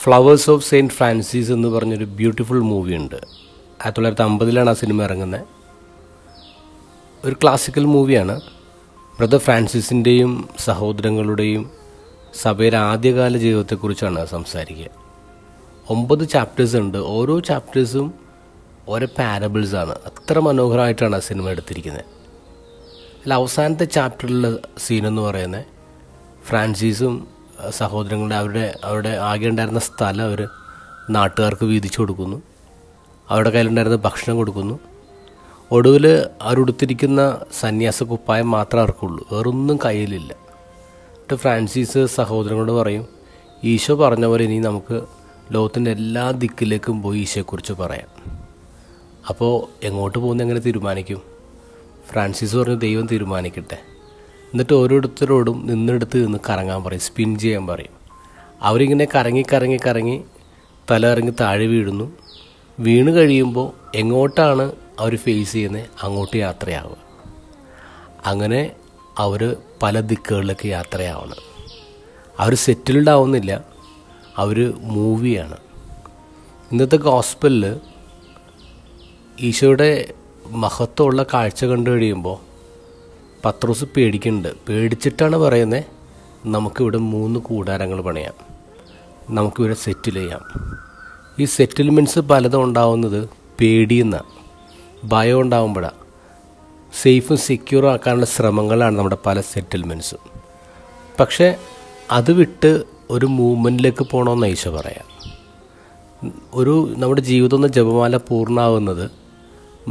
flowers of saint Francis എന്ന് പറഞ്ഞൊരു beautiful movie ഉണ്ട് ആയിരത്തി തൊള്ളായിരത്തി അമ്പതിലാണ് ആ സിനിമ ഇറങ്ങുന്നത് ഒരു ക്ലാസിക്കൽ മൂവിയാണ് ബ്രദർ ഫ്രാൻസിസിൻ്റെയും സഹോദരങ്ങളുടെയും സഭയുടെ ആദ്യകാല ജീവിതത്തെക്കുറിച്ചാണ് സംസാരിക്കുക ഒമ്പത് ചാപ്റ്റേഴ്സ് ഉണ്ട് ഓരോ ചാപ്റ്റേഴ്സും ഓരോ പാരബിൾസ് ആണ് അത്ര മനോഹരമായിട്ടാണ് ആ സിനിമ എടുത്തിരിക്കുന്നത് അതിൽ അവസാനത്തെ ചാപ്റ്ററിലെ സീൻ എന്ന് പറയുന്നത് ഫ്രാൻസിസും അഹ് സഹോദരങ്ങളുടെ അവരുടെ അവരുടെ ആകെ ഉണ്ടായിരുന്ന സ്ഥലം അവർ നാട്ടുകാർക്ക് വീതിച്ചു കൊടുക്കുന്നു അവരുടെ കയ്യിലുണ്ടായിരുന്ന ഭക്ഷണം കൊടുക്കുന്നു ഒടുവിൽ അവരുടുത്തിരിക്കുന്ന സന്യാസ കുപ്പായം മാത്രമേ അവർക്കുള്ളൂ വേറൊന്നും കയ്യിലില്ല എന്നിട്ട് ഫ്രാൻസിസ് സഹോദരങ്ങളോട് പറയും ഈശോ പറഞ്ഞ പോലെ ഇനി നമുക്ക് ലോകത്തിൻ്റെ എല്ലാ ദിക്കിലേക്കും പോയി ഈശോയെക്കുറിച്ച് പറയാം അപ്പോൾ എങ്ങോട്ട് പോകുന്ന എങ്ങനെ തീരുമാനിക്കും ഫ്രാൻസിസ് പറഞ്ഞു ദൈവം തീരുമാനിക്കട്ടെ എന്നിട്ട് ഓരോരുത്തരോടും നിന്നെടുത്ത് നിന്ന് കറങ്ങാൻ പറയും സ്പിൻ ചെയ്യാൻ പറയും അവരിങ്ങനെ കറങ്ങി കറങ്ങി കറങ്ങി തല ഇറങ്ങി താഴെ വീഴുന്നു വീണ് കഴിയുമ്പോൾ എങ്ങോട്ടാണ് അവർ ഫേസ് ചെയ്യുന്നത് അങ്ങോട്ട് യാത്രയാവുക അങ്ങനെ അവർ പല ദിക്കുകളിലേക്ക് യാത്രയാവണം അവർ സെറ്റിൽഡ് ആവുന്നില്ല അവർ മൂവിയാണ് ഇന്നത്തെ ഗോസ്പലിൽ ഈശോയുടെ മഹത്വമുള്ള കാഴ്ച കണ്ടു കഴിയുമ്പോൾ പത്രോസ് പേടിക്കുന്നുണ്ട് പേടിച്ചിട്ടാണ് പറയുന്നത് നമുക്കിവിടെ മൂന്ന് കൂടാരങ്ങൾ പണിയാം നമുക്കിവിടെ സെറ്റിൽ ചെയ്യാം ഈ സെറ്റിൽമെൻറ്റ്സ് പലതും ഉണ്ടാവുന്നത് പേടിയുന്ന ഭയം ഉണ്ടാവുമ്പോഴാണ് സേഫും സെക്യൂറും ആക്കാനുള്ള ശ്രമങ്ങളാണ് നമ്മുടെ പല സെറ്റിൽമെൻറ്റ്സും പക്ഷേ അത് വിട്ട് ഒരു മൂവ്മെൻറ്റിലേക്ക് പോകണമെന്ന് ഈശോ പറയാം ഒരു നമ്മുടെ ജീവിതം എന്ന ജപമാല പൂർണ്ണമാവുന്നത്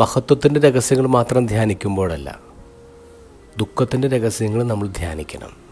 മഹത്വത്തിൻ്റെ രഹസ്യങ്ങൾ മാത്രം ധ്യാനിക്കുമ്പോഴല്ല ദുഃഖത്തിൻ്റെ രഹസ്യങ്ങൾ നമ്മൾ ധ്യാനിക്കണം